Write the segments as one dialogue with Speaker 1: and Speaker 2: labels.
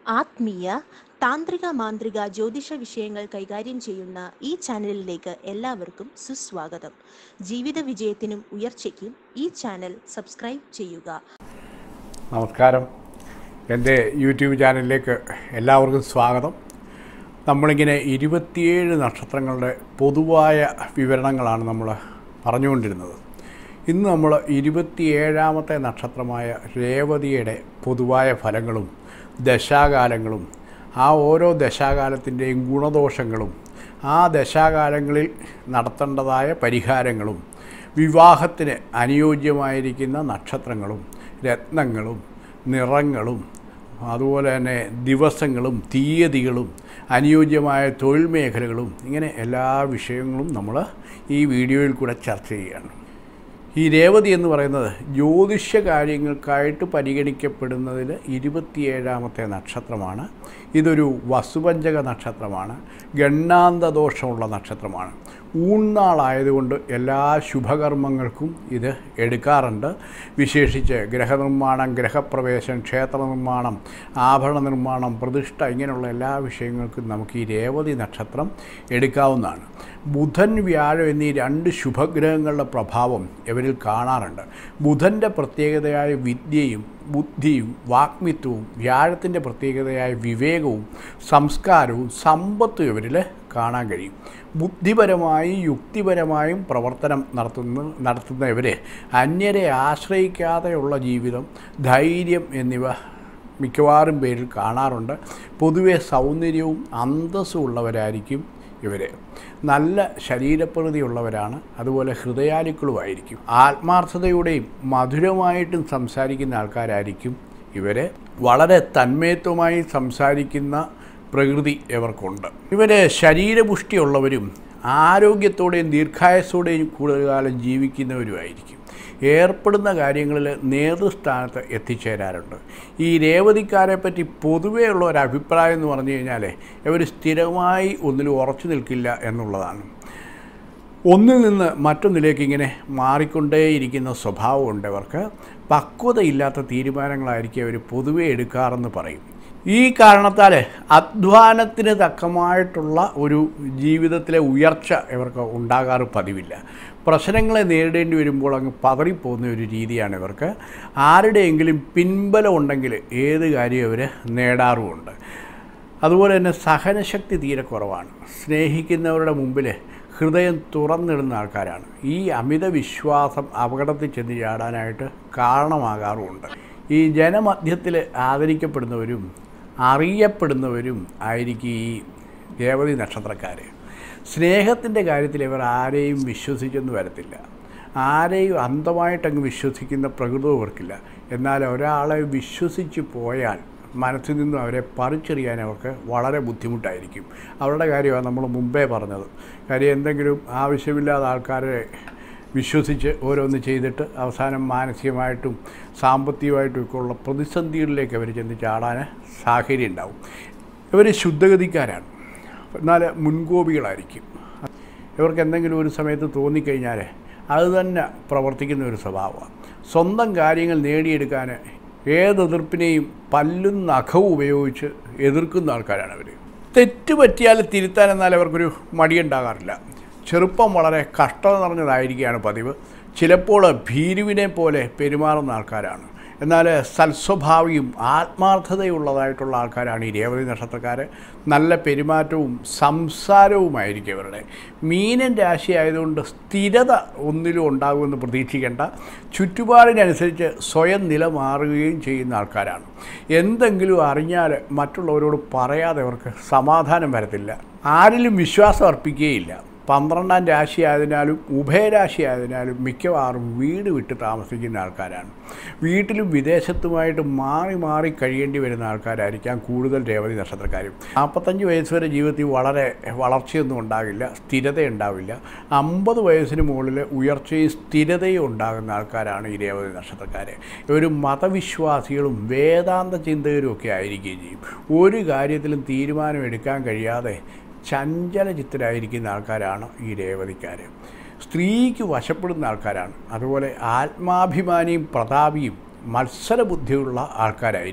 Speaker 1: ആത്മീയ താന്ത്രിക മാന്ത്രിക ജ്യോതിഷ വിഷയങ്ങൾ കൈകാര്യം ചെയ്യുന്ന ഈ ചാനലിലേക്ക് എല്ലാവർക്കും സുസ്വാഗതം ജീവിത വിജയത്തിനും ഉയർച്ചയ്ക്കും ഈ ചാനൽ സബ്സ്ക്രൈബ് ചെയ്യുക
Speaker 2: നമസ്കാരം എൻ്റെ യൂട്യൂബ് ചാനലിലേക്ക് എല്ലാവർക്കും സ്വാഗതം നമ്മളിങ്ങനെ ഇരുപത്തിയേഴ് നക്ഷത്രങ്ങളുടെ പൊതുവായ വിവരണങ്ങളാണ് നമ്മൾ പറഞ്ഞുകൊണ്ടിരുന്നത് ഇന്ന് നമ്മൾ ഇരുപത്തിയേഴാമത്തെ നക്ഷത്രമായ രേവതിയുടെ പൊതുവായ ഫലങ്ങളും ദശാകാലങ്ങളും ആ ഓരോ ദശാകാലത്തിൻ്റെയും ഗുണദോഷങ്ങളും ആ ദശാകാലങ്ങളിൽ നടത്തേണ്ടതായ പരിഹാരങ്ങളും വിവാഹത്തിന് അനുയോജ്യമായിരിക്കുന്ന നക്ഷത്രങ്ങളും രത്നങ്ങളും നിറങ്ങളും അതുപോലെ തന്നെ ദിവസങ്ങളും തീയതികളും അനുയോജ്യമായ തൊഴിൽ മേഖലകളും ഇങ്ങനെ എല്ലാ വിഷയങ്ങളും നമ്മൾ ഈ വീഡിയോയിൽ കൂടെ ചർച്ച ചെയ്യുകയാണ് ഈ രേവതി എന്ന് പറയുന്നത് ജ്യോതിഷ കാര്യങ്ങൾക്കായിട്ട് പരിഗണിക്കപ്പെടുന്നതിൽ ഇരുപത്തിയേഴാമത്തെ നക്ഷത്രമാണ് ഇതൊരു വസുപഞ്ചക നക്ഷത്രമാണ് ഗണ്ണാന്ത ദോഷമുള്ള നക്ഷത്രമാണ് ഊൺനാളായതുകൊണ്ട് എല്ലാ ശുഭകർമ്മങ്ങൾക്കും ഇത് എടുക്കാറുണ്ട് വിശേഷിച്ച് ഗ്രഹനിർമ്മാണം ഗ്രഹപ്രവേശം ക്ഷേത്ര നിർമ്മാണം ആഭരണ നിർമ്മാണം പ്രതിഷ്ഠ ഇങ്ങനെയുള്ള എല്ലാ വിഷയങ്ങൾക്കും നമുക്ക് ഈ രേവതി നക്ഷത്രം എടുക്കാവുന്നതാണ് ബുധൻ വ്യാഴം എന്നീ രണ്ട് ശുഭഗ്രഹങ്ങളുടെ പ്രഭാവം ഇവരിൽ കാണാറുണ്ട് ബുധൻ്റെ പ്രത്യേകതയായ വിദ്യയും ബുദ്ധിയും വാഗ്മിത്വവും വ്യാഴത്തിൻ്റെ പ്രത്യേകതയായ വിവേകവും സംസ്കാരവും സമ്പത്തും ഇവരിൽ കാണാൻ കഴിയും ബുദ്ധിപരമായും യുക്തിപരമായും പ്രവർത്തനം നടത്തുന്ന നടത്തുന്ന ഇവരെ അന്യരെ ആശ്രയിക്കാതെയുള്ള ജീവിതം ധൈര്യം എന്നിവ മിക്കവാറും പേരിൽ കാണാറുണ്ട് പൊതുവെ സൗന്ദര്യവും അന്തസ്സും ഉള്ളവരായിരിക്കും ഇവർ നല്ല ശരീരപ്രകൃതിയുള്ളവരാണ് അതുപോലെ ഹൃദയാലുക്കളുമായിരിക്കും ആത്മാർത്ഥതയുടെയും മധുരമായിട്ടും സംസാരിക്കുന്ന ആൾക്കാരായിരിക്കും ഇവർ വളരെ തന്മയത്വമായി സംസാരിക്കുന്ന പ്രകൃതി ഇവർക്കുണ്ട് ഇവർ ശരീരപുഷ്ടിയുള്ളവരും ആരോഗ്യത്തോടെയും ദീർഘായസോടെയും കൂടുതൽ കാലം ജീവിക്കുന്നവരുമായിരിക്കും ഏർപ്പെടുന്ന കാര്യങ്ങളിൽ നേതൃസ്ഥാനത്ത് എത്തിച്ചേരാറുണ്ട് ഈ രേവതിക്കാരെ പറ്റി പൊതുവേ ഉള്ള ഒരു അഭിപ്രായം എന്ന് പറഞ്ഞു കഴിഞ്ഞാൽ ഇവർ സ്ഥിരമായി ഒന്നിലും ഉറച്ചു നിൽക്കില്ല എന്നുള്ളതാണ് ഒന്നിൽ നിന്ന് മറ്റൊന്നിലേക്ക് ഇങ്ങനെ മാറിക്കൊണ്ടേയിരിക്കുന്ന സ്വഭാവമുണ്ട് അവർക്ക് പക്വതയില്ലാത്ത തീരുമാനങ്ങളായിരിക്കും അവർ പൊതുവെ എടുക്കാറെന്ന് പറയും ഈ കാരണത്താൽ അധ്വാനത്തിന് തക്കമായിട്ടുള്ള ഒരു ജീവിതത്തിലെ ഉയർച്ച ഇവർക്ക് ഉണ്ടാകാറ് പതിവില്ല പ്രശ്നങ്ങളെ നേരിടേണ്ടി വരുമ്പോൾ അങ്ങ് പതറിപ്പോകുന്ന ഒരു രീതിയാണ് ഇവർക്ക് ആരുടെയെങ്കിലും പിൻബലം ഉണ്ടെങ്കിൽ ഏത് കാര്യം അവർ നേടാറുമുണ്ട് അതുപോലെ തന്നെ സഹനശക്തി തീരെ കുറവാണ് സ്നേഹിക്കുന്നവരുടെ മുമ്പിൽ ഹൃദയം തുറന്നിടുന്ന ആൾക്കാരാണ് ഈ അമിത വിശ്വാസം അപകടത്തിൽ ചെന്ന് ചാടാനായിട്ട് കാരണമാകാറുമുണ്ട് ഈ ജനമധ്യത്തിൽ ആദരിക്കപ്പെടുന്നവരും അറിയപ്പെടുന്നവരും ആയിരിക്കും ഈ രേവതി നക്ഷത്രക്കാർ സ്നേഹത്തിൻ്റെ കാര്യത്തിൽ ഇവർ ആരെയും വിശ്വസിച്ചെന്ന് വരത്തില്ല ആരെയും അന്ധമായിട്ടങ്ങ് വിശ്വസിക്കുന്ന പ്രകൃതവും ഇവർക്കില്ല എന്നാൽ ഒരാളെ വിശ്വസിച്ച് പോയാൽ മനസ്സിൽ നിന്നും അവരെ പറിച്ചെറിയാൻ അവർക്ക് വളരെ ബുദ്ധിമുട്ടായിരിക്കും അവരുടെ കാര്യമാണ് നമ്മൾ മുമ്പേ പറഞ്ഞത് കാര്യം എന്തെങ്കിലും ആവശ്യമില്ലാത്ത ആൾക്കാരെ വിശ്വസിച്ച് ഓരോന്ന് ചെയ്തിട്ട് അവസാനം മാനസികമായിട്ടും സാമ്പത്തികമായിട്ടും ഒക്കെ ഉള്ള പ്രതിസന്ധികളിലേക്ക് അവർ ചെന്ന് ചാടാൻ സാഹചര്യം ഉണ്ടാവും ഇവർ ശുദ്ധഗതിക്കാരാണ് എന്നാൽ മുൻകോപികളായിരിക്കും ഇവർക്ക് എന്തെങ്കിലും ഒരു സമയത്ത് തോന്നിക്കഴിഞ്ഞാൽ അത് തന്നെ പ്രവർത്തിക്കുന്ന ഒരു സ്വഭാവമാണ് സ്വന്തം കാര്യങ്ങൾ നേടിയെടുക്കാൻ ഏത് എതിർപ്പിനെയും പല്ലും നഖവും ഉപയോഗിച്ച് എതിർക്കുന്ന ആൾക്കാരാണ് അവർ തെറ്റ് പറ്റിയാൽ തിരുത്താൻ എന്നാൽ അവർക്കൊരു മടിയുണ്ടാകാറില്ല ചെറുപ്പം വളരെ കഷ്ടത നിറഞ്ഞതായിരിക്കുകയാണ് പതിവ് ചിലപ്പോൾ ഭീരുവിനെ പോലെ പെരുമാറുന്ന ആൾക്കാരാണ് എന്നാൽ സൽസ്വഭാവിയും ആത്മാർത്ഥതയുള്ളതായിട്ടുള്ള ആൾക്കാരാണ് ഈ രേവതി നക്ഷത്രക്കാർ നല്ല പെരുമാറ്റവും സംസാരവുമായിരിക്കും ഇവരുടെ മീനൻ രാശി ആയതുകൊണ്ട് സ്ഥിരത ഒന്നിലും ഉണ്ടാകുമെന്ന് പ്രതീക്ഷിക്കേണ്ട ചുറ്റുപാടിനനുസരിച്ച് സ്വയം നിലമാറുകയും ചെയ്യുന്ന ആൾക്കാരാണ് എന്തെങ്കിലും അറിഞ്ഞാൽ മറ്റുള്ളവരോട് പറയാതെ അവർക്ക് സമാധാനം വരത്തില്ല ആരിലും വിശ്വാസം അർപ്പിക്കുകയില്ല പന്ത്രണ്ടാം രാശി ആയതിനാലും ഉഭയരാശി ആയതിനാലും മിക്കവാറും വീട് വിട്ട് താമസിക്കുന്ന ആൾക്കാരാണ് വീട്ടിലും വിദേശത്തുമായിട്ട് മാറി മാറി കഴിയേണ്ടി വരുന്ന ആൾക്കാരായിരിക്കാം കൂടുതൽ രേവതി നക്ഷത്രക്കാരും നാൽപ്പത്തഞ്ച് വയസ്സ് വരെ ജീവിതത്തിൽ വളരെ വളർച്ചയൊന്നും ഉണ്ടാകില്ല സ്ഥിരത ഉണ്ടാവില്ല അമ്പത് വയസ്സിന് മുകളിൽ ഉയർച്ചയും സ്ഥിരതയും ഉണ്ടാകുന്ന ആൾക്കാരാണ് ഈ രേവതി നക്ഷത്രക്കാർ ഇവർ മതവിശ്വാസികളും വേദാന്ത ചിന്തകരും ഒക്കെ ആയിരിക്കുകയും ചെയ്യും ഒരു കാര്യത്തിലും തീരുമാനം എടുക്കാൻ കഴിയാതെ ചഞ്ചലചിത്തരായിരിക്കുന്ന ആൾക്കാരാണ് ഈ രേവതിക്കാർ സ്ത്രീക്ക് വശപ്പെടുന്ന ആൾക്കാരാണ് അതുപോലെ ആത്മാഭിമാനിയും പ്രതാപിയും മത്സരബുദ്ധിയുള്ള ആൾക്കാരായിരിക്കും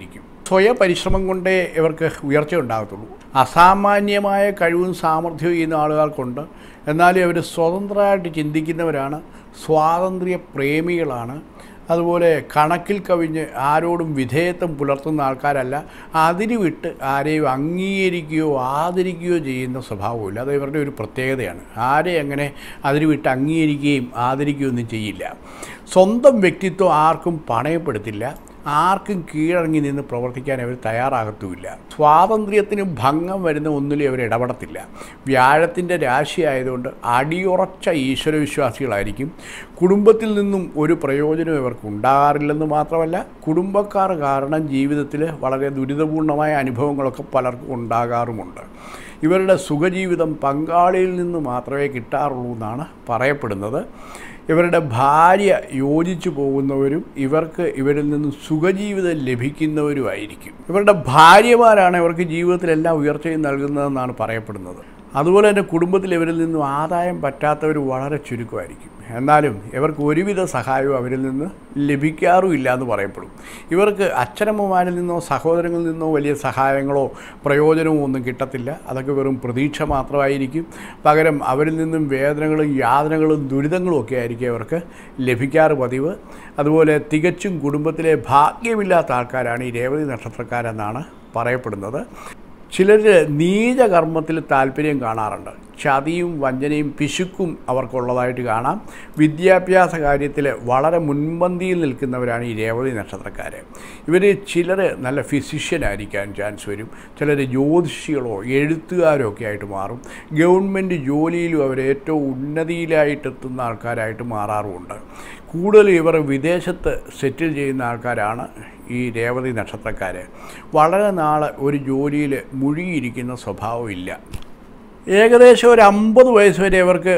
Speaker 2: സ്വയം പരിശ്രമം കൊണ്ടേ ഇവർക്ക് ഉയർച്ച ഉണ്ടാകത്തുള്ളൂ അസാമാന്യമായ കഴിവും സാമർഥ്യവും ചെയ്യുന്ന ആളുകൾക്കുണ്ട് എന്നാലും അവർ സ്വതന്ത്രമായിട്ട് ചിന്തിക്കുന്നവരാണ് സ്വാതന്ത്ര്യ പ്രേമികളാണ് അതുപോലെ കണക്കിൽ കവിഞ്ഞ് ആരോടും വിധേയത്വം പുലർത്തുന്ന ആൾക്കാരല്ല അതിന് വിട്ട് ആരെയും അംഗീകരിക്കുകയോ ആദരിക്കുകയോ ചെയ്യുന്ന സ്വഭാവമില്ല അത് ഇവരുടെ ഒരു പ്രത്യേകതയാണ് ആരെ അങ്ങനെ അതിന് വിട്ട് അംഗീകരിക്കുകയും ആദരിക്കുകയോ ഒന്നും ചെയ്യില്ല സ്വന്തം വ്യക്തിത്വം ആർക്കും പണയപ്പെടുത്തില്ല ആർക്കും കീഴടങ്ങി നിന്ന് പ്രവർത്തിക്കാൻ അവർ തയ്യാറാകത്തുമില്ല സ്വാതന്ത്ര്യത്തിന് ഭംഗം വരുന്ന ഒന്നിലും അവർ ഇടപെടത്തില്ല വ്യാഴത്തിൻ്റെ രാശിയായതുകൊണ്ട് അടിയുറച്ച ഈശ്വരവിശ്വാസികളായിരിക്കും കുടുംബത്തിൽ നിന്നും ഒരു പ്രയോജനം ഇവർക്ക് ഉണ്ടാകാറില്ലെന്ന് മാത്രമല്ല കുടുംബക്കാർ കാരണം ജീവിതത്തിൽ വളരെ ദുരിതപൂർണമായ അനുഭവങ്ങളൊക്കെ പലർക്കും ഉണ്ടാകാറുമുണ്ട് ഇവരുടെ സുഖജീവിതം പങ്കാളിയിൽ നിന്ന് മാത്രമേ കിട്ടാറുള്ളൂ എന്നാണ് പറയപ്പെടുന്നത് ഇവരുടെ ഭാര്യ യോജിച്ചു പോകുന്നവരും ഇവർക്ക് ഇവരിൽ നിന്ന് സുഖജീവിതം ലഭിക്കുന്നവരുമായിരിക്കും ഇവരുടെ ഭാര്യമാരാണ് ഇവർക്ക് ജീവിതത്തിലെല്ലാം ഉയർച്ചയും നൽകുന്നതെന്നാണ് പറയപ്പെടുന്നത് അതുപോലെ തന്നെ കുടുംബത്തിൽ ഇവരിൽ നിന്നും ആദായം പറ്റാത്തവർ വളരെ ചുരുക്കമായിരിക്കും എന്നാലും ഇവർക്ക് ഒരുവിധ സഹായവും അവരിൽ നിന്ന് ലഭിക്കാറുമില്ല എന്ന് പറയപ്പെടും ഇവർക്ക് അച്ഛനമ്മമാരിൽ നിന്നോ സഹോദരങ്ങളിൽ നിന്നോ വലിയ സഹായങ്ങളോ പ്രയോജനമോ ഒന്നും കിട്ടത്തില്ല അതൊക്കെ വെറും പ്രതീക്ഷ മാത്രമായിരിക്കും പകരം അവരിൽ നിന്നും വേദനകളും യാതനകളും ദുരിതങ്ങളും ഒക്കെ ആയിരിക്കും അവർക്ക് ലഭിക്കാറ് പതിവ് അതുപോലെ തികച്ചും കുടുംബത്തിലെ ഭാഗ്യമില്ലാത്ത ആൾക്കാരാണ് ഈ രേവതി നക്ഷത്രക്കാരെന്നാണ് പറയപ്പെടുന്നത് ചിലർ നീചകർമ്മത്തിൽ താല്പര്യം കാണാറുണ്ട് ചതിയും വഞ്ചനയും പിശുക്കും അവർക്കുള്ളതായിട്ട് കാണാം വിദ്യാഭ്യാസ കാര്യത്തിൽ വളരെ മുൻപന്തിയിൽ നിൽക്കുന്നവരാണ് ഈ രേവതി നക്ഷത്രക്കാർ ഇവർ ചിലർ നല്ല ഫിസിഷ്യനായിരിക്കാൻ ചാൻസ് വരും ചിലർ ജ്യോതിഷികളോ എഴുത്തുകാരോ ഒക്കെ ആയിട്ട് മാറും ഗവൺമെൻറ് ജോലിയിലും അവർ ഏറ്റവും ഉന്നതിയിലായിട്ടെത്തുന്ന ആൾക്കാരായിട്ട് മാറാറുമുണ്ട് കൂടുതൽ ഇവർ വിദേശത്ത് സെറ്റിൽ ചെയ്യുന്ന ആൾക്കാരാണ് ഈ രേവതി നക്ഷത്രക്കാർ വളരെ നാൾ ഒരു ജോലിയിൽ മുഴുകിയിരിക്കുന്ന സ്വഭാവമില്ല ഏകദേശം ഒരു അമ്പത് വയസ്സ് വരെ ഇവർക്ക്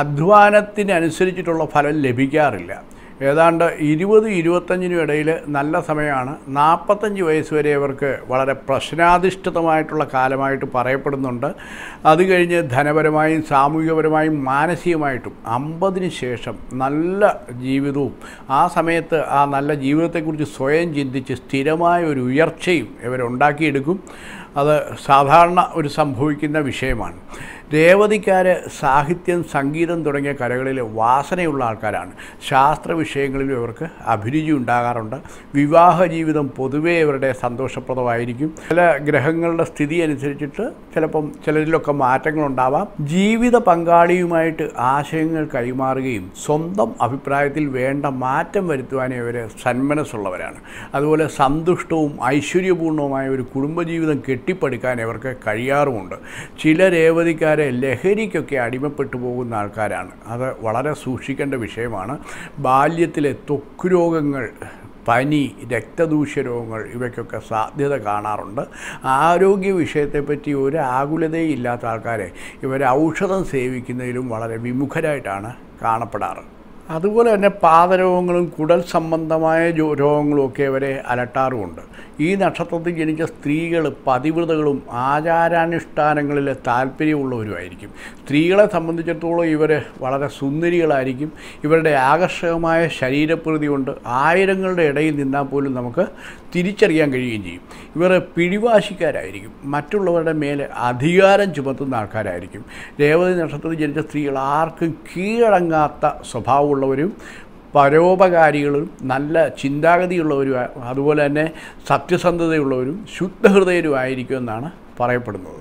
Speaker 2: അധ്വാനത്തിനനുസരിച്ചിട്ടുള്ള ഫലം ലഭിക്കാറില്ല ഏതാണ്ട് ഇരുപത് ഇരുപത്തഞ്ചിനും ഇടയിൽ നല്ല സമയമാണ് നാൽപ്പത്തഞ്ച് വയസ്സ് വരെ ഇവർക്ക് വളരെ പ്രശ്നാധിഷ്ഠിതമായിട്ടുള്ള കാലമായിട്ട് പറയപ്പെടുന്നുണ്ട് അത് കഴിഞ്ഞ് ധനപരമായും സാമൂഹികപരമായും മാനസികമായിട്ടും അമ്പതിന് ശേഷം നല്ല ജീവിതവും ആ സമയത്ത് ആ നല്ല ജീവിതത്തെക്കുറിച്ച് സ്വയം ചിന്തിച്ച് സ്ഥിരമായ ഒരു ഉയർച്ചയും ഇവരുണ്ടാക്കിയെടുക്കും അത് സാധാരണ ഒരു സംഭവിക്കുന്ന വിഷയമാണ് രേവതിക്കാർ സാഹിത്യം സംഗീതം തുടങ്ങിയ കലകളിൽ വാസനയുള്ള ആൾക്കാരാണ് ശാസ്ത്ര വിഷയങ്ങളിലും ഇവർക്ക് അഭിരുചി ഉണ്ടാകാറുണ്ട് വിവാഹ ജീവിതം പൊതുവേ ഇവരുടെ സന്തോഷപ്രദമായിരിക്കും ചില ഗ്രഹങ്ങളുടെ സ്ഥിതി അനുസരിച്ചിട്ട് ചിലപ്പം ചിലരിലൊക്കെ മാറ്റങ്ങളുണ്ടാവാം ജീവിത പങ്കാളിയുമായിട്ട് ആശയങ്ങൾ കൈമാറുകയും സ്വന്തം അഭിപ്രായത്തിൽ വേണ്ട മാറ്റം വരുത്തുവാനേ ഇവർ സന്മനസ്സുള്ളവരാണ് അതുപോലെ സന്തുഷ്ടവും ഐശ്വര്യപൂർണവുമായ ഒരു കുടുംബജീവിതം കെട്ടിപ്പടുക്കാൻ ഇവർക്ക് കഴിയാറുമുണ്ട് ചില രേവതിക്കാരെ ലഹരിക്കൊക്കെ അടിമപ്പെട്ടു പോകുന്ന ആൾക്കാരാണ് അത് വളരെ സൂക്ഷിക്കേണ്ട വിഷയമാണ് ബാല്യത്തിലെ ത്വക്ക് രോഗങ്ങൾ പനി രക്തദൂഷ്യ രോഗങ്ങൾ ഇവയ്ക്കൊക്കെ സാധ്യത കാണാറുണ്ട് ആരോഗ്യ വിഷയത്തെപ്പറ്റി ഒരു ആകുലതയും ഇല്ലാത്ത ആൾക്കാരെ ഇവർ ഔഷധം സേവിക്കുന്നതിലും വളരെ വിമുഖരായിട്ടാണ് കാണപ്പെടാറ് അതുപോലെ തന്നെ പാദരോഗങ്ങളും കുടൽ സംബന്ധമായ ജോ രോഗങ്ങളും ഒക്കെ അവരെ അലട്ടാറുമുണ്ട് ഈ നക്ഷത്രത്തിൽ ജനിച്ച സ്ത്രീകൾ പതിവ്രതകളും ആചാരാനുഷ്ഠാനങ്ങളിൽ താല്പര്യമുള്ളവരുമായിരിക്കും സ്ത്രീകളെ സംബന്ധിച്ചിടത്തോളം ഇവർ വളരെ സുന്ദരികളായിരിക്കും ഇവരുടെ ആകർഷകമായ ശരീരപ്രകൃതി കൊണ്ട് ആയിരങ്ങളുടെ ഇടയിൽ നിന്നാൽ പോലും നമുക്ക് തിരിച്ചറിയാൻ കഴിയുകയും ചെയ്യും ഇവർ പിടിവാശിക്കാരായിരിക്കും മറ്റുള്ളവരുടെ മേലെ അധികാരം ചുമത്തുന്ന ആൾക്കാരായിരിക്കും രേവതി നക്ഷത്രത്തിൽ ജനിച്ച സ്ത്രീകൾ ആർക്കും കീഴടങ്ങാത്ത സ്വഭാവമുള്ളവരും പരോപകാരികളും നല്ല ചിന്താഗതിയുള്ളവരും അതുപോലെ തന്നെ സത്യസന്ധതയുള്ളവരും ശുദ്ധഹൃദയരുമായിരിക്കും എന്നാണ് പറയപ്പെടുന്നത്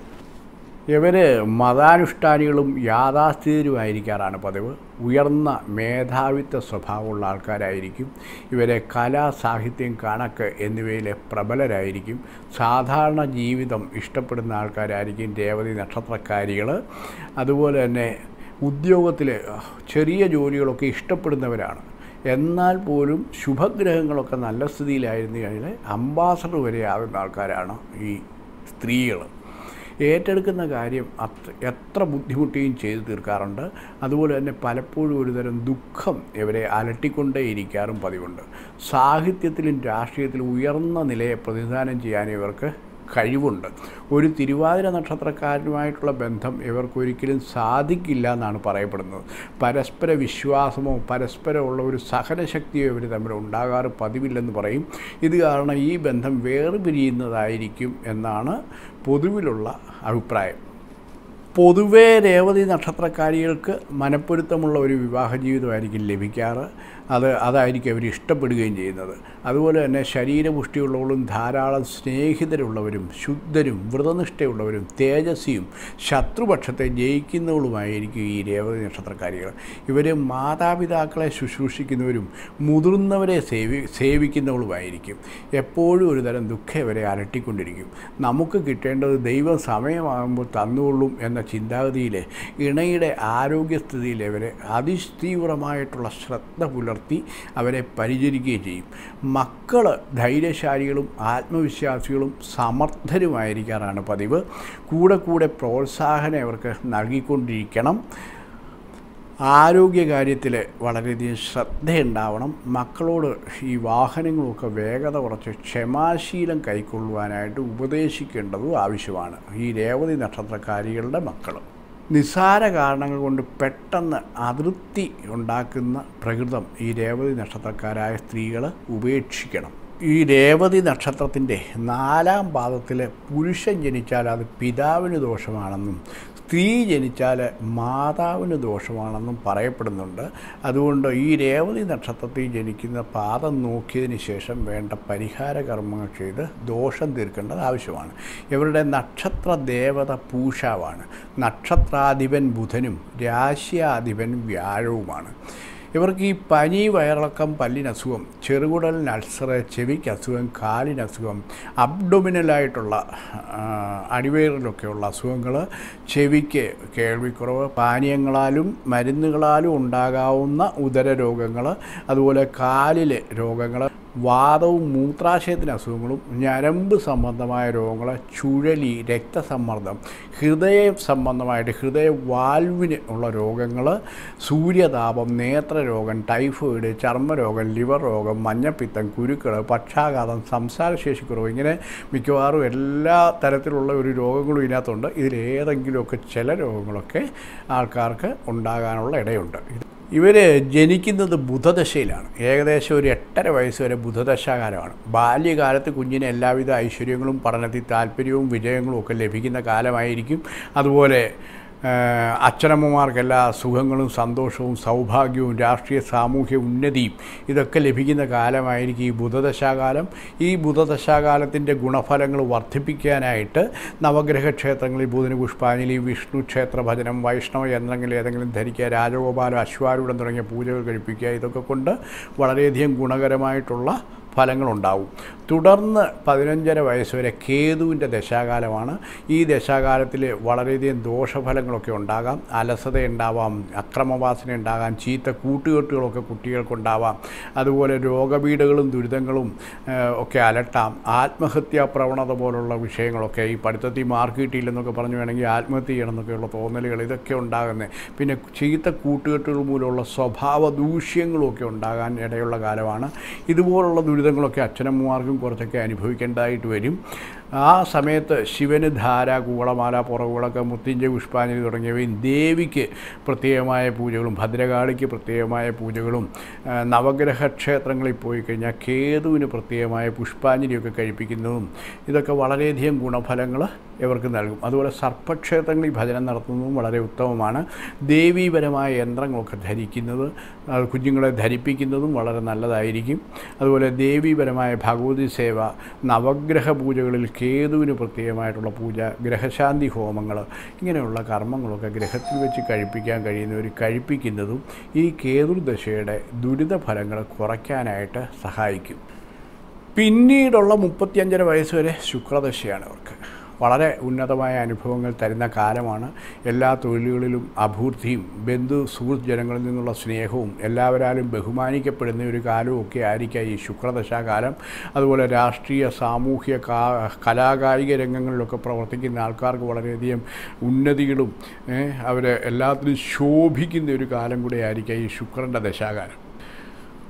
Speaker 2: ഇവർ മതാനുഷ്ഠാനികളും യാഥാസ്ഥിതരുമായിരിക്കാറാണ് പതിവ് ഉയർന്ന മേധാവിത്വ സ്വഭാവമുള്ള ആൾക്കാരായിരിക്കും ഇവരെ കല സാഹിത്യം കണക്ക് എന്നിവയിലെ പ്രബലരായിരിക്കും സാധാരണ ജീവിതം ഇഷ്ടപ്പെടുന്ന ആൾക്കാരായിരിക്കും രേവതി നക്ഷത്രക്കാരികൾ അതുപോലെ തന്നെ ഉദ്യോഗത്തിൽ ചെറിയ ജോലികളൊക്കെ ഇഷ്ടപ്പെടുന്നവരാണ് എന്നാൽ പോലും ശുഭഗ്രഹങ്ങളൊക്കെ നല്ല സ്ഥിതിയിലായിരുന്നു കഴിഞ്ഞാൽ അംബാസഡർ വരെ ആകുന്ന ആൾക്കാരാണ് ഈ സ്ത്രീകൾ ഏറ്റെടുക്കുന്ന കാര്യം അത്ര എത്ര ബുദ്ധിമുട്ടിയും ചെയ്തു തീർക്കാറുണ്ട് അതുപോലെ തന്നെ പലപ്പോഴും ഒരുതരം ദുഃഖം ഇവരെ അലട്ടിക്കൊണ്ടേയിരിക്കാറും പതിവുണ്ട് സാഹിത്യത്തിലും രാഷ്ട്രീയത്തിലും ഉയർന്ന നിലയെ പ്രതിനിധാനം ചെയ്യാൻ ഇവർക്ക് കഴിവുണ്ട് ഒരു തിരുവാതിര നക്ഷത്രക്കാരനുമായിട്ടുള്ള ബന്ധം ഇവർക്കൊരിക്കലും സാധിക്കില്ല എന്നാണ് പറയപ്പെടുന്നത് പരസ്പര വിശ്വാസമോ പരസ്പരമുള്ള ഒരു സഹനശക്തിയോ ഇവർ തമ്മിൽ ഉണ്ടാകാറ് പതിവില്ലെന്ന് പറയും ഇത് കാരണം ഈ ബന്ധം വേർപിരിയുന്നതായിരിക്കും എന്നാണ് പൊതുവിലുള്ള അഭിപ്രായം പൊതുവേ രേവതി നക്ഷത്രക്കാരികൾക്ക് മനപ്പൊരുത്തമുള്ള ഒരു വിവാഹ ജീവിതമായിരിക്കും ലഭിക്കാറ് അത് അതായിരിക്കും അവർ ഇഷ്ടപ്പെടുകയും ചെയ്യുന്നത് അതുപോലെ തന്നെ ശരീരപുഷ്ടിയുള്ളവരും ധാരാളം സ്നേഹിതരുള്ളവരും ശുദ്ധരും വ്രതനിഷ്ഠയുള്ളവരും തേജസ്വിയും ശത്രുപക്ഷത്തെ ജയിക്കുന്നവളുമായിരിക്കും ഈ രേവതി നക്ഷത്രക്കാരികൾ ഇവർ മാതാപിതാക്കളെ ശുശ്രൂഷിക്കുന്നവരും മുതിർന്നവരെ സേവി സേവിക്കുന്നവളുമായിരിക്കും എപ്പോഴും ഒരു തരം ദുഃഖം ഇവരെ അലട്ടിക്കൊണ്ടിരിക്കും നമുക്ക് കിട്ടേണ്ടത് ദൈവം സമയമാകുമ്പോൾ തന്നുകൊള്ളും എന്ന ചിന്താഗതിയിൽ ഇണയുടെ ആരോഗ്യസ്ഥിതിയിൽ ഇവരെ അതിതീവ്രമായിട്ടുള്ള ശ്രദ്ധ പുലർത്തി അവരെ പരിചരിക്കുകയും ചെയ്യും മക്കൾ ധൈര്യശാലികളും ആത്മവിശ്വാസികളും സമർത്ഥരുമായിരിക്കാറാണ് പതിവ് കൂടെ കൂടെ പ്രോത്സാഹനം അവർക്ക് നൽകിക്കൊണ്ടിരിക്കണം ആരോഗ്യകാര്യത്തിൽ വളരെയധികം ശ്രദ്ധയുണ്ടാവണം മക്കളോട് ഈ വാഹനങ്ങളൊക്കെ വേഗത കുറച്ച് ക്ഷമാശീലം കൈക്കൊള്ളുവാനായിട്ട് ഉപദേശിക്കേണ്ടതും ആവശ്യമാണ് ഈ രേവതി നക്ഷത്രക്കാരികളുടെ മക്കൾ നിസ്സാര കാരണങ്ങൾ കൊണ്ട് പെട്ടെന്ന് അതൃപ്തി ഉണ്ടാക്കുന്ന പ്രകൃതം ഈ രേവതി നക്ഷത്രക്കാരായ സ്ത്രീകൾ ഉപേക്ഷിക്കണം ഈ രേവതി നക്ഷത്രത്തിൻ്റെ നാലാം പാദത്തിൽ പുരുഷൻ ജനിച്ചാൽ അത് പിതാവിന് ദോഷമാണെന്നും സ്ത്രീ ജനിച്ചാൽ മാതാവിന് ദോഷമാണെന്നും പറയപ്പെടുന്നുണ്ട് അതുകൊണ്ട് ഈ രേവതി നക്ഷത്രത്തിൽ ജനിക്കുന്ന പാദം നോക്കിയതിന് ശേഷം വേണ്ട പരിഹാര കർമ്മങ്ങൾ ചെയ്ത് ദോഷം തീർക്കേണ്ടത് ആവശ്യമാണ് ഇവരുടെ നക്ഷത്ര ദേവത പൂഷാവാണ് നക്ഷത്രാധിപൻ ബുധനും രാശ്യാധിപൻ വ്യാഴവുമാണ് ഇവർക്ക് ഈ പനി വയറിളക്കം പല്ലിനസുഖം ചെറുകുടലിന് അൾസർ ചെവിക്ക് അസുഖം കാലിന് അസുഖം അബ്ഡൊമിനലായിട്ടുള്ള അടിവയറിലൊക്കെയുള്ള അസുഖങ്ങൾ ചെവിക്ക് കേൾവിക്കുറവ് പാനീയങ്ങളാലും മരുന്നുകളാലും ഉണ്ടാകാവുന്ന ഉദര രോഗങ്ങൾ അതുപോലെ കാലിലെ രോഗങ്ങൾ വാദവും മൂത്രാശയത്തിന് അസുഖങ്ങളും ഞരമ്പ് സംബന്ധമായ രോഗങ്ങൾ ചുഴലി രക്തസമ്മർദ്ദം ഹൃദയ സംബന്ധമായിട്ട് ഹൃദയ വാൽവിന് ഉള്ള രോഗങ്ങൾ സൂര്യതാപം നേത്രരോഗം ടൈഫോയിഡ് ചർമ്മരോഗം ലിവർ രോഗം മഞ്ഞപ്പിത്തം കുരുക്കൾ പക്ഷാഘാതം സംസാരശേഷിക്കുറവ് ഇങ്ങനെ മിക്കവാറും എല്ലാ തരത്തിലുള്ള ഒരു രോഗങ്ങളും ഇതിനകത്തുണ്ട് ഇതിലേതെങ്കിലുമൊക്കെ ചില രോഗങ്ങളൊക്കെ ആൾക്കാർക്ക് ഉണ്ടാകാനുള്ള ഇടയുണ്ട് ഇവർ ജനിക്കുന്നത് ബുധദശയിലാണ് ഏകദേശം ഒരു എട്ടര വയസ്സ് വരെ ബുധദശാകാലമാണ് ബാല്യകാലത്ത് കുഞ്ഞിന് എല്ലാവിധ ഐശ്വര്യങ്ങളും പഠനത്തിൽ താല്പര്യവും വിജയങ്ങളും ഒക്കെ ലഭിക്കുന്ന കാലമായിരിക്കും അതുപോലെ അച്ഛനമ്മമാർക്കെല്ലാ സുഖങ്ങളും സന്തോഷവും സൗഭാഗ്യവും രാഷ്ട്രീയ സാമൂഹ്യ ഉന്നതിയും ഇതൊക്കെ ലഭിക്കുന്ന കാലമായിരിക്കും ഈ ബുധദശാകാലം ഈ ബുധദശാകാലത്തിൻ്റെ ഗുണഫലങ്ങൾ വർദ്ധിപ്പിക്കാനായിട്ട് നവഗ്രഹ ക്ഷേത്രങ്ങളിൽ ബുധന് പുഷ്പാഞ്ജലി വിഷ്ണു ക്ഷേത്ര ഭജനം വൈഷ്ണവ യന്ത്രങ്ങൾ ഏതെങ്കിലും ധരിക്കുക രാജഗോപാലം അശ്വാരൂഢം തുടങ്ങിയ പൂജകൾ കഴിപ്പിക്കുക ഇതൊക്കെ കൊണ്ട് വളരെയധികം ഗുണകരമായിട്ടുള്ള ഫലങ്ങളുണ്ടാവും തുടർന്ന് പതിനഞ്ചര വയസ്സ് വരെ കേതുവിൻ്റെ ദശാകാലമാണ് ഈ ദശാകാലത്തിൽ വളരെയധികം ദോഷഫലങ്ങളൊക്കെ ഉണ്ടാകാം അലസത ഉണ്ടാവാം അക്രമവാസന ഉണ്ടാകാം ചീത്ത കൂട്ടുകെട്ടുകളൊക്കെ കുട്ടികൾക്കുണ്ടാവാം അതുപോലെ രോഗപീഠകളും ദുരിതങ്ങളും ഒക്കെ അലട്ടാം ആത്മഹത്യാ പ്രവണത പോലുള്ള വിഷയങ്ങളൊക്കെ ഈ പഠിത്തത്തിൽ മാർക്ക് കിട്ടിയില്ലെന്നൊക്കെ പറഞ്ഞു വേണമെങ്കിൽ ആത്മഹത്യ ചെയ്യണമെന്നൊക്കെയുള്ള തോന്നലുകൾ ഇതൊക്കെ ഉണ്ടാകുന്നത് പിന്നെ ചീത്ത കൂട്ടുകെട്ടുകൾ മൂലമുള്ള സ്വഭാവ ദൂഷ്യങ്ങളുമൊക്കെ ഉണ്ടാകാൻ ഇടയുള്ള കാലമാണ് ഇതുപോലുള്ള ദുരിതങ്ങളൊക്കെ അച്ഛനമ്മമാർക്കും കുറച്ചൊക്കെ അനുഭവിക്കേണ്ടതായിട്ട് വരും ആ സമയത്ത് ശിവന് ധാര കൂളമാല പുറകുളക്ക് മുത്തിഞ്ച പുഷ്പാഞ്ജലി തുടങ്ങിയവയും ദേവിക്ക് പ്രത്യേകമായ പൂജകളും ഭദ്രകാളിക്ക് പ്രത്യേകമായ പൂജകളും നവഗ്രഹ ക്ഷേത്രങ്ങളിൽ പോയി കഴിഞ്ഞാൽ കേതുവിന് പ്രത്യേകമായ പുഷ്പാഞ്ജലിയൊക്കെ കഴിപ്പിക്കുന്നതും ഇതൊക്കെ വളരെയധികം ഗുണഫലങ്ങൾ ഇവർക്ക് നൽകും അതുപോലെ സർപ്പക്ഷേത്രങ്ങളിൽ ഭജനം നടത്തുന്നതും വളരെ ഉത്തമമാണ് ദേവീപരമായ യന്ത്രങ്ങളൊക്കെ ധരിക്കുന്നത് കുഞ്ഞുങ്ങളെ ധരിപ്പിക്കുന്നതും വളരെ നല്ലതായിരിക്കും അതുപോലെ ദേവീപരമായ ഭഗവതി സേവ നവഗ്രഹ പൂജകളിൽ കേതുവിന് പ്രത്യേകമായിട്ടുള്ള പൂജ ഗ്രഹശാന്തി ഹോമങ്ങൾ ഇങ്ങനെയുള്ള കർമ്മങ്ങളൊക്കെ ഗ്രഹത്തിൽ വെച്ച് കഴിപ്പിക്കാൻ കഴിയുന്നവർ കഴിപ്പിക്കുന്നതും ഈ കേതുർദശയുടെ ദുരിത ഫലങ്ങൾ കുറയ്ക്കാനായിട്ട് സഹായിക്കും പിന്നീടുള്ള മുപ്പത്തിയഞ്ചര വയസ്സ് വരെ ശുക്രദശയാണ് അവർക്ക് വളരെ ഉന്നതമായ അനുഭവങ്ങൾ തരുന്ന കാലമാണ് എല്ലാ തൊഴിലുകളിലും അഭൂർത്തിയും ബന്ധു സുഹൃത്ത് ജനങ്ങളിൽ നിന്നുള്ള സ്നേഹവും എല്ലാവരാലും ബഹുമാനിക്കപ്പെടുന്ന ഒരു കാലവും ഒക്കെ ആയിരിക്കാം ഈ ശുക്രദശാകാലം അതുപോലെ രാഷ്ട്രീയ സാമൂഹ്യ കാ കലാകായിക രംഗങ്ങളിലൊക്കെ പ്രവർത്തിക്കുന്ന ആൾക്കാർക്ക് വളരെയധികം ഉന്നതികളും അവർ എല്ലാത്തിലും ശോഭിക്കുന്ന ഒരു കാലം കൂടെ ആയിരിക്കാം ഈ ശുക്രൻ്റെ ദശാകാലം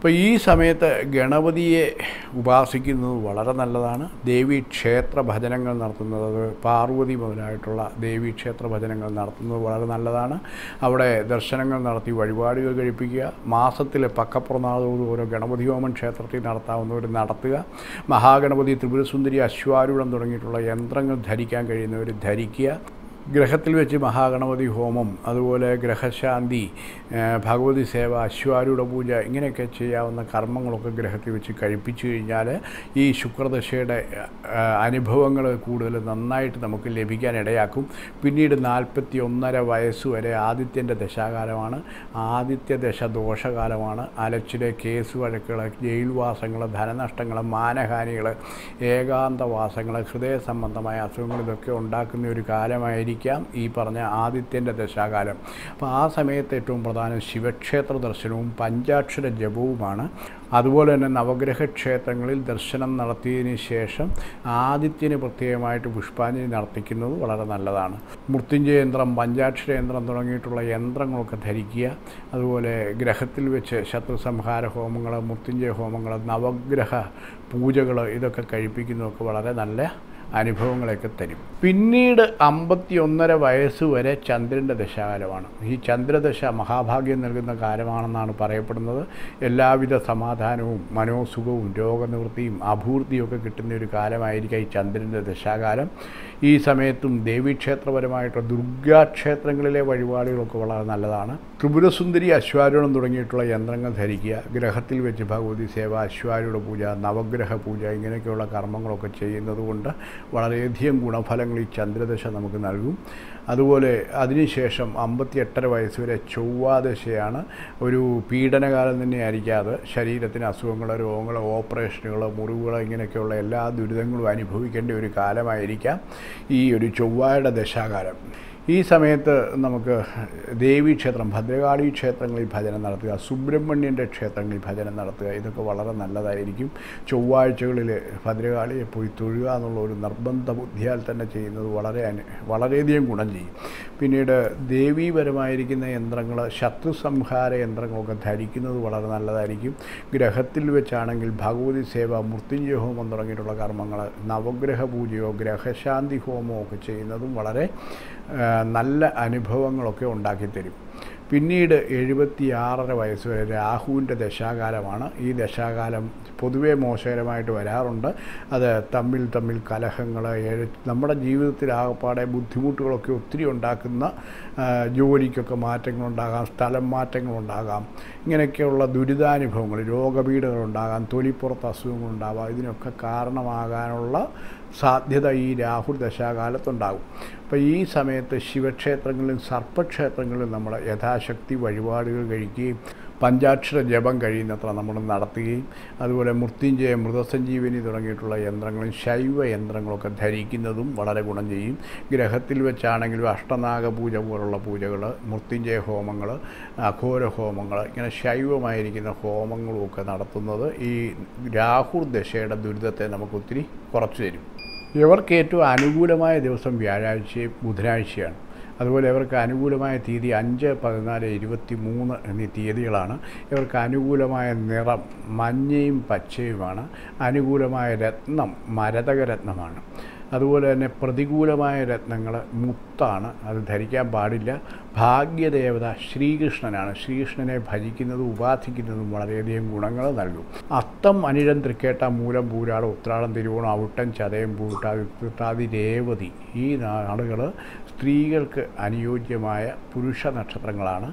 Speaker 2: അപ്പോൾ ഈ സമയത്ത് ഗണപതിയെ ഉപാസിക്കുന്നത് വളരെ നല്ലതാണ് ദേവീ ക്ഷേത്ര ഭജനങ്ങൾ നടത്തുന്നത് അത് പാർവതി മുതലായിട്ടുള്ള ദേവീ ക്ഷേത്ര ഭജനങ്ങൾ നടത്തുന്നത് വളരെ നല്ലതാണ് അവിടെ ദർശനങ്ങൾ നടത്തി വഴിപാടുകൾ കഴിപ്പിക്കുക മാസത്തിലെ പക്കപ്പുറനാളോട് ഓരോ ഗണപതി ഹോമം ക്ഷേത്രത്തിൽ നടത്താവുന്നവർ നടത്തുക മഹാഗണപതി ത്രിപുരസുന്ദരി അശ്വാരൂഢം തുടങ്ങിയിട്ടുള്ള യന്ത്രങ്ങൾ ധരിക്കാൻ കഴിയുന്നവർ ധരിക്കുക ഗ്രഹത്തിൽ വെച്ച് മഹാഗണപതി ഹോമം അതുപോലെ ഗ്രഹശാന്തി ഏഹ് ഭഗവതി സേവ അശ്വാരൂഢ പൂജ ഇങ്ങനെയൊക്കെ ചെയ്യാവുന്ന കർമ്മങ്ങളൊക്കെ ഗ്രഹത്തിൽ വെച്ച് കഴിപ്പിച്ചു കഴിഞ്ഞാൽ ഈ ശുക്രദശയുടെ അനുഭവങ്ങൾ കൂടുതൽ നന്നായിട്ട് നമുക്ക് ലഭിക്കാൻ ഇടയാക്കും പിന്നീട് നാൽപ്പത്തി ഒന്നര വയസ്സ് വരെ ആദിത്യൻ്റെ ദശാകാലമാണ് ആദിത്യ ദശ ദോഷകാലമാണ് അലച്ചിലെ കേസ് വഴക്കുകൾ ജയിൽവാസങ്ങൾ ധനനഷ്ടങ്ങൾ മാനഹാനികൾ ഏകാന്തവാസങ്ങൾ ഹൃദയ സംബന്ധമായ അസുഖങ്ങൾ ഇതൊക്കെ ഉണ്ടാക്കുന്ന ഒരു കാലമായിരിക്കാം ഈ പറഞ്ഞ ആദിത്യൻ്റെ ദശാകാലം അപ്പോൾ ആ സമയത്ത് ഏറ്റവും പ്രധാനം ശിവക്ഷേത്ര ദർശനവും പഞ്ചാക്ഷര ജപവുമാണ് അതുപോലെ തന്നെ നവഗ്രഹ ക്ഷേത്രങ്ങളിൽ ദർശനം നടത്തിയതിന് ശേഷം ആദിത്യന് പ്രത്യേകമായിട്ട് പുഷ്പാഞ്ജലി നടത്തിക്കുന്നത് വളരെ നല്ലതാണ് മൃത്യുഞ്ജയ യന്ത്രം പഞ്ചാക്ഷര യന്ത്രം തുടങ്ങിയിട്ടുള്ള യന്ത്രങ്ങളൊക്കെ ധരിക്കുക അതുപോലെ ഗ്രഹത്തിൽ വെച്ച് ശത്രു സംഹാര ഹോമങ്ങൾ മൃത്യുഞ്ജയ ഹോമങ്ങൾ നവഗ്രഹ പൂജകൾ ഇതൊക്കെ കഴിപ്പിക്കുന്നതൊക്കെ വളരെ നല്ല അനുഭവങ്ങളൊക്കെ തരും പിന്നീട് അമ്പത്തി ഒന്നര വയസ്സ് വരെ ചന്ദ്രൻ്റെ ദശാകാലമാണ് ഈ ചന്ദ്രദശ മഹാഭാഗ്യം നൽകുന്ന കാലമാണെന്നാണ് പറയപ്പെടുന്നത് എല്ലാവിധ സമാധാനവും മനോസുഖവും രോഗനിവൃത്തിയും അഭൂർത്തിയും ഒക്കെ കിട്ടുന്ന ഒരു കാലമായിരിക്കാം ഈ ചന്ദ്രൻ്റെ ദശാകാലം ഈ സമയത്തും ദേവീക്ഷേത്രപരമായിട്ടുള്ള ദുർഗാക്ഷേത്രങ്ങളിലെ വഴിപാടുകളൊക്കെ വളരെ നല്ലതാണ് ത്രിപുരസുന്ദരി അശ്വാരൂഢം തുടങ്ങിയിട്ടുള്ള യന്ത്രങ്ങൾ ധരിക്കുക ഗ്രഹത്തിൽ വെച്ച് ഭഗവതി സേവ അശ്വാരൂഢ പൂജ നവഗ്രഹ പൂജ ഇങ്ങനെയൊക്കെയുള്ള കർമ്മങ്ങളൊക്കെ ചെയ്യുന്നത് കൊണ്ട് വളരെയധികം ഗുണഫലങ്ങൾ ഈ ചന്ദ്രദശ നമുക്ക് നൽകും അതുപോലെ അതിനുശേഷം അമ്പത്തി എട്ടര വയസ്സ് വരെ ചൊവ്വാദശയാണ് ഒരു പീഡനകാലം തന്നെ ആയിരിക്കാതെ ശരീരത്തിന് അസുഖങ്ങൾ രോഗങ്ങൾ ഓപ്പറേഷനുകൾ മുറിവുകൾ ഇങ്ങനെയൊക്കെയുള്ള എല്ലാ ദുരിതങ്ങളും അനുഭവിക്കേണ്ട ഒരു കാലമായിരിക്കാം ഈ ഒരു ചൊവ്വായുടെ ദശാകാലം ഈ സമയത്ത് നമുക്ക് ദേവീക്ഷേത്രം ഭദ്രകാളി ക്ഷേത്രങ്ങളിൽ ഭജനം നടത്തുക സുബ്രഹ്മണ്യൻ്റെ ക്ഷേത്രങ്ങളിൽ ഭജനം നടത്തുക ഇതൊക്കെ വളരെ നല്ലതായിരിക്കും ചൊവ്വാഴ്ചകളിൽ ഭദ്രകാളിയെ പോയി തൊഴുക എന്നുള്ള ഒരു നിർബന്ധ ബുദ്ധിയാൽ തന്നെ ചെയ്യുന്നത് വളരെ അനു വളരെയധികം ഗുണം ചെയ്യും പിന്നീട് ദേവീപരമായിരിക്കുന്ന യന്ത്രങ്ങൾ ശത്രു സംഹാര യന്ത്രങ്ങളൊക്കെ ധരിക്കുന്നത് വളരെ നല്ലതായിരിക്കും ഗ്രഹത്തിൽ വെച്ചാണെങ്കിൽ ഭഗവതി സേവ മൃത്യുഞ്ജയ ഹോമം തുടങ്ങിയിട്ടുള്ള കർമ്മങ്ങൾ നവഗ്രഹ പൂജയോ ഗ്രഹശാന്തി ഹോമമോ ഒക്കെ ചെയ്യുന്നതും വളരെ ആ, നല്ല അനുഭവങ്ങളൊക്കെ ഉണ്ടാക്കിത്തരും പിന്നീട് എഴുപത്തി ആറര വയസ്സ് വരെ രാഹുവിൻ്റെ ദശാകാലമാണ് ഈ ദശാകാലം പൊതുവേ മോശകരമായിട്ട് വരാറുണ്ട് അത് തമ്മിൽ തമ്മിൽ കലഹങ്ങൾ എഴ നമ്മുടെ ജീവിതത്തിൽ ആകപ്പാടെ ബുദ്ധിമുട്ടുകളൊക്കെ ഒത്തിരി ഉണ്ടാക്കുന്ന ആ, ജോലിക്കൊക്കെ മാറ്റങ്ങളുണ്ടാകാം സ്ഥലം മാറ്റങ്ങളുണ്ടാകാം ഇങ്ങനെയൊക്കെയുള്ള ദുരിതാനുഭവങ്ങൾ രോഗപീഠകളുണ്ടാകാം തൊലിപ്പുറത്ത് അസുഖങ്ങളുണ്ടാകാം ഇതിനൊക്കെ കാരണമാകാനുള്ള സാധ്യത ഈ രാഹുൽ ദശാകാലത്തുണ്ടാകും അപ്പോൾ ഈ സമയത്ത് ശിവക്ഷേത്രങ്ങളിലും സർപ്പക്ഷേത്രങ്ങളിലും നമ്മൾ യഥാശക്തി വഴിപാടുകൾ കഴിക്കുകയും പഞ്ചാക്ഷര ജപം കഴിയുന്നത്ര നമ്മൾ നടത്തുകയും അതുപോലെ മൃത്യുഞ്ജയ മൃതസഞ്ജീവനി തുടങ്ങിയിട്ടുള്ള യന്ത്രങ്ങളും ശൈവ യന്ത്രങ്ങളൊക്കെ ധരിക്കുന്നതും വളരെ ഗുണം ചെയ്യും ഗ്രഹത്തിൽ വെച്ചാണെങ്കിലും അഷ്ടനാഗ പൂജ പോലുള്ള പൂജകൾ മൃത്യുഞ്ജയ ഹോമങ്ങൾ അഘോര ഹോമങ്ങൾ ഇങ്ങനെ ശൈവമായിരിക്കുന്ന ഹോമങ്ങളും ഒക്കെ നടത്തുന്നത് ഈ രാഹുർ ദശയുടെ ദുരിതത്തെ നമുക്ക് ഒത്തിരി കുറച്ചു തരും ഇവർക്ക് ഏറ്റവും അനുകൂലമായ ദിവസം വ്യാഴാഴ്ചയും ബുധനാഴ്ചയാണ് അതുപോലെ ഇവർക്ക് അനുകൂലമായ തീയതി അഞ്ച് പതിനാല് ഇരുപത്തി മൂന്ന് എന്നീ തീയതികളാണ് ഇവർക്ക് അനുകൂലമായ നിറം മഞ്ഞയും പച്ചയുമാണ് അനുകൂലമായ രത്നം മരതകരത്നമാണ് അതുപോലെ തന്നെ പ്രതികൂലമായ രത്നങ്ങൾ മുത്താണ് അത് ധരിക്കാൻ പാടില്ല ഭാഗ്യദേവത ശ്രീകൃഷ്ണനാണ് ശ്രീകൃഷ്ണനെ ഭജിക്കുന്നതും ഉപാസിക്കുന്നതും വളരെയധികം ഗുണങ്ങൾ നൽകും അത്തം അനിഴം തൃക്കേട്ട മൂലം പൂരാടം ഉത്രാടം തിരുവോണം അവിട്ടം ചതയം പൂട്ടാതി തൃത്താതി രേവതി ഈ നാളുകൾ സ്ത്രീകൾക്ക് അനുയോജ്യമായ പുരുഷ നക്ഷത്രങ്ങളാണ്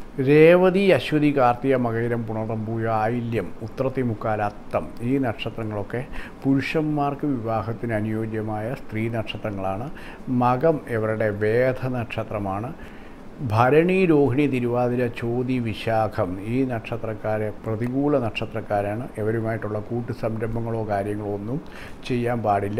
Speaker 2: രേവതി അശ്വതി കാർത്തിക മകയിരം പുണർതം പൂയ ആയില്യം ഉത്രത്തി മുക്കാൽ അത്തം ഈ നക്ഷത്രങ്ങളൊക്കെ പുരുഷന്മാർക്ക് വിവാഹത്തിന് അനുയോജ്യമായ സ്ത്രീ നക്ഷത്രങ്ങളാണ് മകം ഇവരുടെ വേദ നക്ഷത്രമാണ് ഭരണി രോഹിണി തിരുവാതിര ചോതി വിശാഖം ഈ നക്ഷത്രക്കാരെ പ്രതികൂല നക്ഷത്രക്കാരാണ് ഇവരുമായിട്ടുള്ള കൂട്ടു സംരംഭങ്ങളോ കാര്യങ്ങളോ ഒന്നും ചെയ്യാൻ പാടില്ല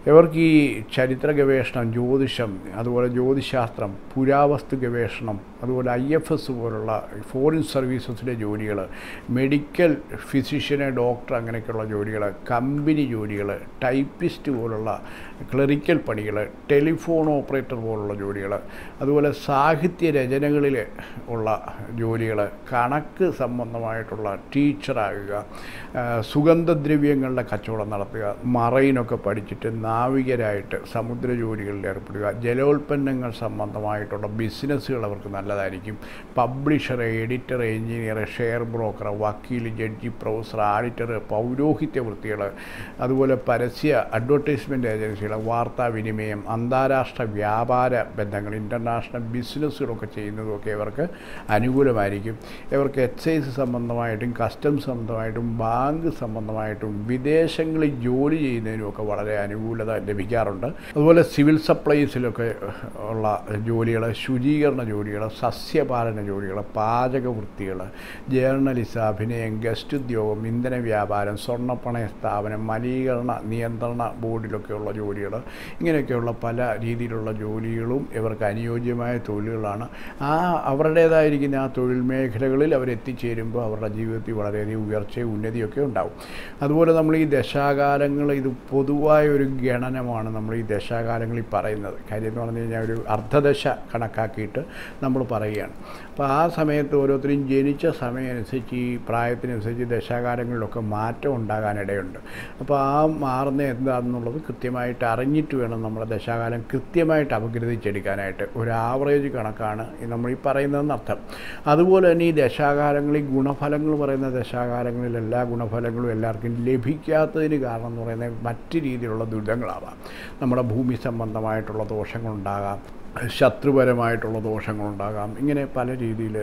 Speaker 2: ഇവർക്ക് ഈ ചരിത്ര ഗവേഷണം ജ്യോതിഷം അതുപോലെ ജ്യോതിശാസ്ത്രം പുരാവസ്തു ഗവേഷണം അതുപോലെ ഐ എഫ് എസ് പോലുള്ള ഫോറിൻ സർവീസസിലെ ജോലികൾ മെഡിക്കൽ ഫിസിഷ്യന് ഡോക്ടർ അങ്ങനെയൊക്കെയുള്ള ജോലികൾ കമ്പനി ജോലികൾ ടൈപ്പിസ്റ്റ് പോലുള്ള ക്ലറിക്കൽ പണികൾ ടെലിഫോൺ ഓപ്പറേറ്റർ പോലുള്ള ജോലികൾ അതുപോലെ സാഹിത്യ രചനകളിൽ ഉള്ള ജോലികൾ കണക്ക് സംബന്ധമായിട്ടുള്ള ടീച്ചറാകുക ആ, സുഗന്ധദ്രവ്യങ്ങളുടെ കച്ചവടം നടത്തുക മറൈനൊക്കെ പഠിച്ചിട്ട് നാവികരായിട്ട് സമുദ്ര ജോലികളിൽ ഏർപ്പെടുക ജലോൽപ്പന്നങ്ങൾ സംബന്ധമായിട്ടുള്ള ബിസിനസ്സുകൾ അവർക്ക് നല്ലതായിരിക്കും publisher editor engineer share broker വക്കീൽ ജഡ്ജി പ്രൊഫസർ ആഡിറ്റർ പൗരോഹിത്യ വൃത്തികൾ അതുപോലെ പരസ്യ അഡ്വർടൈസ്മെൻറ്റ് ഏജൻസികൾ വാർത്താവിനിമയം അന്താരാഷ്ട്ര വ്യാപാര ബന്ധങ്ങൾ ഇൻ്റർനാഷണൽ ബിസിനസ്സുകളൊക്കെ ചെയ്യുന്നതൊക്കെ ഇവർക്ക് അനുകൂലമായിരിക്കും ഇവർക്ക് എക്സൈസ് സംബന്ധമായിട്ടും കസ്റ്റംസ് സംബന്ധമായിട്ടും ബാങ്ക് സംബന്ധമായിട്ടും വിദേശങ്ങളിൽ ജോലി ചെയ്യുന്നതിനുമൊക്കെ വളരെ അനുകൂലത ലഭിക്കാറുണ്ട് അതുപോലെ സിവിൽ സപ്ലൈസിലൊക്കെ ഉള്ള ജോലികൾ ശുചീകരണ ജോലികൾ സസ്യപാലന ജോലികൾ പാചക വൃത്തികൾ ജേർണലിസം അഭിനയം ഗസ്റ്റ് ഉദ്യോഗം ഇന്ധന വ്യാപാരം സ്വർണ്ണപ്പണയ സ്ഥാപനം മലിനീകരണ നിയന്ത്രണ ബോർഡിലൊക്കെയുള്ള ജോലികൾ ഇങ്ങനെയൊക്കെയുള്ള പല രീതിയിലുള്ള ജോലികളും ഇവർക്ക് അനുയോജ്യമായ തൊഴിലുകളാണ് ആ അവരുടേതായിരിക്കുന്ന ആ തൊഴിൽ മേഖലകളിൽ അവരെത്തിച്ചേരുമ്പോൾ അവരുടെ ജീവിതത്തിൽ വളരെയധികം ഉയർച്ചയും ഉന്നതിയൊക്കെ ഉണ്ടാവും അതുപോലെ നമ്മൾ ഈ ദശാകാലങ്ങൾ ഇത് പൊതുവായ ഒരു ഗണനമാണ് നമ്മൾ ഈ ദശാകാലങ്ങളിൽ പറയുന്നത് കാര്യം എന്ന് പറഞ്ഞു കഴിഞ്ഞാൽ ഒരു അർദ്ധദശ കണക്കാക്കിയിട്ട് നമ്മൾ പറയുകയാണ് അപ്പോൾ ആ സമയത്ത് ഓരോരുത്തരും ജനിച്ച സമയം അനുസരിച്ച് ഈ പ്രായത്തിനനുസരിച്ച് ദശാകാലങ്ങളിലൊക്കെ മാറ്റം ഉണ്ടാകാനിടയുണ്ട് അപ്പോൾ ആ മാറുന്ന എന്താണെന്നുള്ളത് കൃത്യമായിട്ട് അറിഞ്ഞിട്ട് വേണം നമ്മുടെ ദശാകാലം കൃത്യമായിട്ട് അപഗ്രഥിച്ചെടുക്കാനായിട്ട് ഒരു ആവറേജ് കണക്കാണ് ഈ നമ്മൾ ഈ പറയുന്നതെന്ന് അർത്ഥം അതുപോലെ തന്നെ ഈ ദശാകാലങ്ങളിൽ ഗുണഫലങ്ങൾ പറയുന്ന ദശാകാലങ്ങളിൽ എല്ലാ ഗുണഫലങ്ങളും എല്ലാവർക്കും ലഭിക്കാത്തതിന് കാരണം എന്ന് പറയുന്നത് മറ്റ് രീതിയിലുള്ള ദുരിതങ്ങളാവാം നമ്മുടെ ഭൂമി സംബന്ധമായിട്ടുള്ള ദോഷങ്ങളുണ്ടാകാം ശത്രുപരമായിട്ടുള്ള ദോഷങ്ങളുണ്ടാകാം ഇങ്ങനെ പല രീതിയിൽ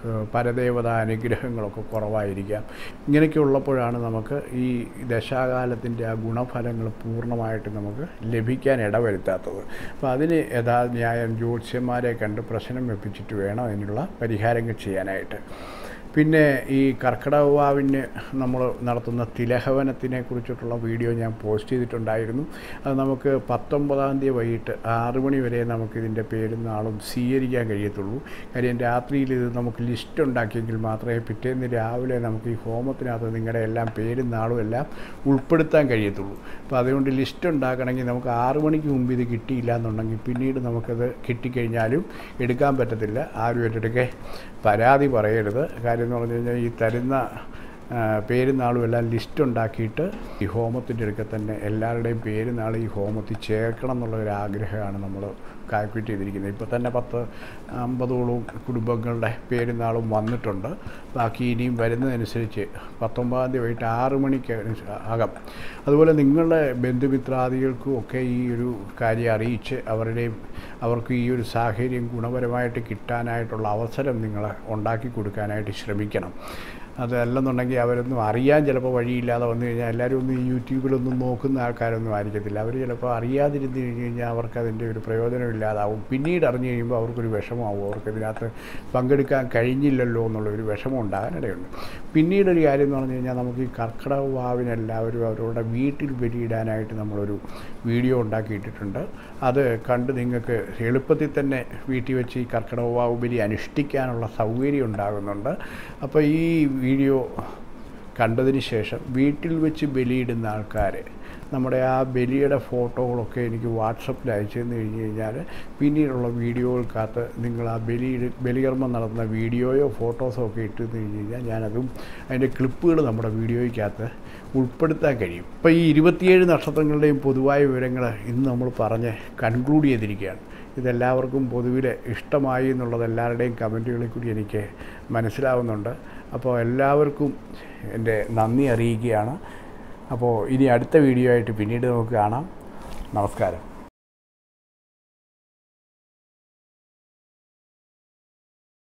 Speaker 2: പരദേവത അനുഗ്രഹങ്ങളൊക്കെ കുറവായിരിക്കാം ഇങ്ങനെയൊക്കെ ഉള്ളപ്പോഴാണ് നമുക്ക് ഈ ദശാകാലത്തിൻ്റെ ആ ഗുണഫലങ്ങൾ പൂർണ്ണമായിട്ട് നമുക്ക് ലഭിക്കാൻ ഇടവരുത്താത്തത് അപ്പോൾ അതിന് യഥാ ന്യായം ജ്യോത്സ്യന്മാരെ കണ്ട് പ്രശ്നം വെപ്പിച്ചിട്ട് വേണം അതിനുള്ള പരിഹാരങ്ങൾ ചെയ്യാനായിട്ട് പിന്നെ ഈ കർക്കിടകവാവിന് നമ്മൾ നടത്തുന്ന തിലഹവനത്തിനെ കുറിച്ചിട്ടുള്ള വീഡിയോ ഞാൻ പോസ്റ്റ് ചെയ്തിട്ടുണ്ടായിരുന്നു അത് നമുക്ക് പത്തൊമ്പതാം തീയതി വൈകിട്ട് ആറ് മണി വരെ നമുക്കിതിൻ്റെ പേരും നാളും സ്വീകരിക്കാൻ കഴിയത്തുള്ളൂ കാര്യം രാത്രിയിൽ ഇത് നമുക്ക് ലിസ്റ്റ് ഉണ്ടാക്കിയെങ്കിൽ മാത്രമേ പിറ്റേന്ന് രാവിലെ നമുക്ക് ഈ ഹോമത്തിനകത്ത് നിങ്ങളുടെ എല്ലാം പേരും നാളും എല്ലാം ഉൾപ്പെടുത്താൻ കഴിയത്തുള്ളൂ അപ്പോൾ അതുകൊണ്ട് ലിസ്റ്റ് ഉണ്ടാക്കണമെങ്കിൽ നമുക്ക് ആറ് മണിക്ക് മുമ്പ് ഇത് കിട്ടിയില്ല എന്നുണ്ടെങ്കിൽ പിന്നീട് നമുക്കത് കിട്ടിക്കഴിഞ്ഞാലും എടുക്കാൻ പറ്റത്തില്ല ആരും ഏറ്റെടുക്കെ പരാതി പറയരുത് കാര്യം എന്ന് പറഞ്ഞു കഴിഞ്ഞാൽ ഈ തരുന്ന ആ, പേരും നാളും എല്ലാം ലിസ്റ്റ് ഉണ്ടാക്കിയിട്ട് ഈ ഹോമത്തിൻ്റെ അടുക്കൽ തന്നെ എല്ലാവരുടെയും പേരും നാളും ഈ ഹോമത്തിൽ ചേർക്കണം എന്നുള്ള ഒരു ആഗ്രഹമാണ് നമ്മൾ കാൽക്കുലേറ്റ് ചെയ്തിരിക്കുന്നത് ഇപ്പോൾ തന്നെ പത്ത് അമ്പതോളം കുടുംബങ്ങളുടെ പേരും നാളും വന്നിട്ടുണ്ട് ബാക്കി ഇനിയും വരുന്നതനുസരിച്ച് പത്തൊമ്പതാം തീയതി വൈകിട്ട് ആറ് മണിക്ക് ആകാം അതുപോലെ നിങ്ങളുടെ ബന്ധുമിത്രാദികൾക്കും ഒക്കെ ഈ ഒരു കാര്യം അറിയിച്ച് അവരുടെയും അവർക്ക് ഈ ഒരു സാഹചര്യം ഗുണപരമായിട്ട് കിട്ടാനായിട്ടുള്ള അവസരം നിങ്ങൾ ഉണ്ടാക്കി കൊടുക്കാനായിട്ട് ശ്രമിക്കണം അതല്ലെന്നുണ്ടെങ്കിൽ അവരൊന്നും അറിയാൻ ചിലപ്പോൾ വഴിയില്ലാതെ വന്നു കഴിഞ്ഞാൽ എല്ലാവരും ഒന്നും ഈ യൂട്യൂബിലൊന്നും നോക്കുന്ന ആൾക്കാരൊന്നും ആയിരിക്കത്തില്ല അവർ ചിലപ്പോൾ അറിയാതിരുന്ന് കഴിഞ്ഞ് കഴിഞ്ഞാൽ അവർക്ക് അതിൻ്റെ ഒരു പ്രയോജനമില്ലാതാവും പിന്നീട് അറിഞ്ഞു കഴിയുമ്പോൾ അവർക്കൊരു വിഷമമാവും അവർക്ക് ഇതിനകത്ത് പങ്കെടുക്കാൻ കഴിഞ്ഞില്ലല്ലോ എന്നുള്ള ഒരു വിഷമം ഉണ്ടാകാനിടയുണ്ട് പിന്നീട് ഒരു കാര്യം എന്ന് പറഞ്ഞു കഴിഞ്ഞാൽ നമുക്ക് ഈ കർക്കിടക വാവിന് എല്ലാവരും അവരുടെ വീട്ടിൽ ബലിയിടാനായിട്ട് നമ്മളൊരു വീഡിയോ ഉണ്ടാക്കിയിട്ടിട്ടുണ്ട് അത് കണ്ട് നിങ്ങൾക്ക് എളുപ്പത്തിൽ തന്നെ വീട്ടിൽ വെച്ച് ഈ കർക്കിടക വാവ് ബലി അനുഷ്ഠിക്കാനുള്ള സൗകര്യം ഉണ്ടാകുന്നുണ്ട് അപ്പോൾ ഈ വീഡിയോ കണ്ടതിന് ശേഷം വീട്ടിൽ വെച്ച് ബലിയിടുന്ന ആൾക്കാർ നമ്മുടെ ആ ബലിയുടെ ഫോട്ടോകളൊക്കെ എനിക്ക് വാട്സപ്പിൽ അയച്ചു തന്നു കഴിഞ്ഞ് കഴിഞ്ഞാൽ പിന്നീടുള്ള വീഡിയോകൾക്കകത്ത് നിങ്ങൾ ആ ബലി ബലികർമ്മം നടത്തുന്ന വീഡിയോയോ ഫോട്ടോസോ ഒക്കെ ഇട്ട് തന്നു കഴിഞ്ഞ് കഴിഞ്ഞാൽ ഞാനതും അതിൻ്റെ ക്ലിപ്പുകൾ നമ്മുടെ വീഡിയോയ്ക്കകത്ത് ഉൾപ്പെടുത്താൻ കഴിയും ഇപ്പോൾ ഈ ഇരുപത്തിയേഴ് നക്ഷത്രങ്ങളുടെയും പൊതുവായ വിവരങ്ങൾ ഇന്ന് നമ്മൾ പറഞ്ഞ് കൺക്ലൂഡ് ചെയ്തിരിക്കുകയാണ് ഇതെല്ലാവർക്കും പൊതുവിൽ ഇഷ്ടമായി എന്നുള്ളത് എല്ലാവരുടെയും കമൻറ്റുകളിൽ കൂടി എനിക്ക് മനസ്സിലാവുന്നുണ്ട് അപ്പോൾ എല്ലാവർക്കും എൻ്റെ നന്ദി അറിയിക്കുകയാണ് അപ്പോൾ ഇനി അടുത്ത വീഡിയോ ആയിട്ട് പിന്നീട് നമുക്ക് കാണാം നമസ്കാരം